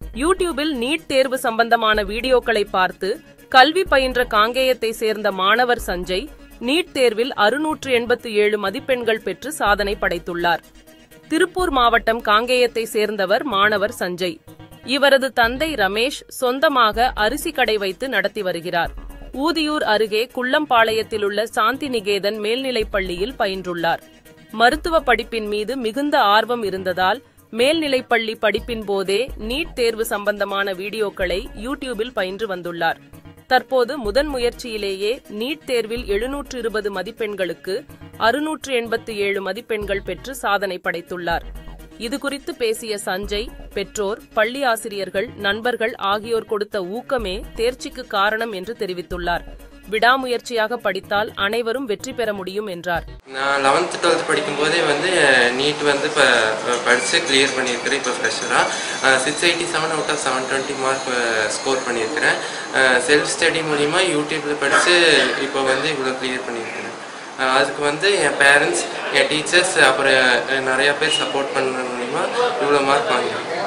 யூடியூபில் நீட் தேர்வு சம்பந்தமான வீடியோக்களை பார்த்து கல்வி பயின்ற காங்கேயத்தை சேர்ந்த மாணவர் சஞ்சய் நீட் தேர்வில் அறுநூற்று எண்பத்தி ஏழு மதிப்பெண்கள் பெற்று சாதனை படைத்துள்ளார் திருப்பூர் மாவட்டம் காங்கேயத்தை சேர்ந்தவர் மாணவர் சஞ்சய் இவரது தந்தை ரமேஷ் சொந்தமாக அரிசி கடை வைத்து நடத்தி வருகிறார் ஊதியூர் அருகே குள்ளம்பாளையத்தில் உள்ள சாந்தி நிகேதன் மேல்நிலைப் பள்ளியில் பயின்றுள்ளார் மருத்துவ படிப்பின் மீது மிகுந்த ஆர்வம் இருந்ததால் மேல்நிலைப்பள்ளி படிப்பின் போதே நீட் தேர்வு சம்பந்தமான வீடியோக்களை யூடியூபில் பயின்று வந்துள்ளார் தற்போது முதன் முயற்சியிலேயே நீட் தேர்வில் எழுநூற்று இருபது மதிப்பெண்களுக்கு அறுநூற்று எண்பத்தி ஏழு மதிப்பெண்கள் பெற்று சாதனை படைத்துள்ளார் இதுகுறித்து பேசிய சஞ்சய் பெற்றோர் பள்ளி ஆசிரியர்கள் நண்பர்கள் ஆகியோர் கொடுத்த ஊக்கமே தேர்ச்சிக்கு காரணம் என்று தெரிவித்துள்ளார் விடாமுயற்சியாக படித்தால் அனைவரும் வெற்றி பெற முடியும் என்றார் நான் லெவன்த்து டுவெல்த் படிக்கும்போதே வந்து நீட் வந்து இப்போ படித்து கிளியர் பண்ணியிருக்கிறேன் இப்போ ஃப்ரெஷராக six eighty seven out of seven twenty mark score பண்ணியிருக்கிறேன் செல்ஃப் ஸ்டடி மூலிமா யூடியூப்பில் படித்து இப்போ வந்து இவ்வளோ கிளியர் பண்ணியிருக்கிறேன் அஹ் அதுக்கு வந்து என் பேரண்ட்ஸ் என் டீச்சர்ஸ் அப்புறம் நிறையா பேர் சப்போர்ட் பண்ண மூலிமா இவ்வளோ மார்க் வாங்கினேன்